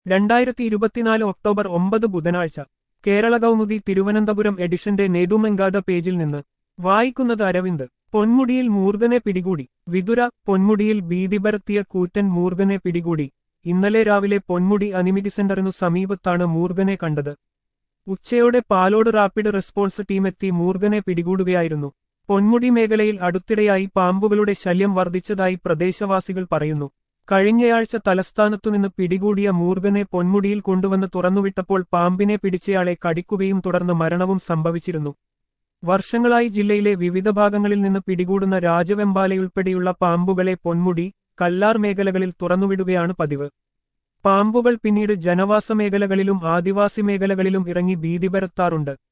രണ്ടായിരത്തി ഇരുപത്തിനാല് ഒക്ടോബർ ഒമ്പത് ബുധനാഴ്ച കേരള കൗമുദി തിരുവനന്തപുരം എഡിഷന്റെ നേതുമെങ്കാത പേജിൽ നിന്ന് വായിക്കുന്നത് അരവിന്ദ് പൊന്മുടിയിൽ മൂർഖനെ പിടികൂടി വിതുര പൊന്മുടിയിൽ ഭീതി പരത്തിയ കൂറ്റൻ മൂർഖനെ പിടികൂടി ഇന്നലെ രാവിലെ പൊന്മുടി അനിമിറ്റി സെന്ററിനു സമീപത്താണ് മൂർഖനെ കണ്ടത് ഉച്ചയോടെ പാലോട് റാപ്പിഡ് റെസ്പോൺസ് ടീമെത്തി മൂർഖനെ പിടികൂടുകയായിരുന്നു പൊന്മുടി മേഖലയിൽ അടുത്തിടെയായി പാമ്പുകളുടെ ശല്യം വർദ്ധിച്ചതായി പ്രദേശവാസികൾ പറയുന്നു കഴിഞ്ഞയാഴ്ച തലസ്ഥാനത്തുനിന്ന് പിടികൂടിയ മൂർഖനെ പൊന്മുടിയിൽ കൊണ്ടുവന്ന് തുറന്നുവിട്ടപ്പോൾ പാമ്പിനെ പിടിച്ചയാളെ കടിക്കുകയും തുടർന്ന് മരണവും സംഭവിച്ചിരുന്നു വർഷങ്ങളായി ജില്ലയിലെ വിവിധ ഭാഗങ്ങളിൽ നിന്ന് പിടികൂടുന്ന രാജവെമ്പാലയുൾപ്പെടെയുള്ള പാമ്പുകളെ പൊന്മുടി കല്ലാർ മേഖലകളിൽ തുറന്നുവിടുകയാണ് പതിവ് പാമ്പുകൾ പിന്നീട് ജനവാസ മേഖലകളിലും ആദിവാസി മേഖലകളിലും ഇറങ്ങി ഭീതി പരത്താറുണ്ട്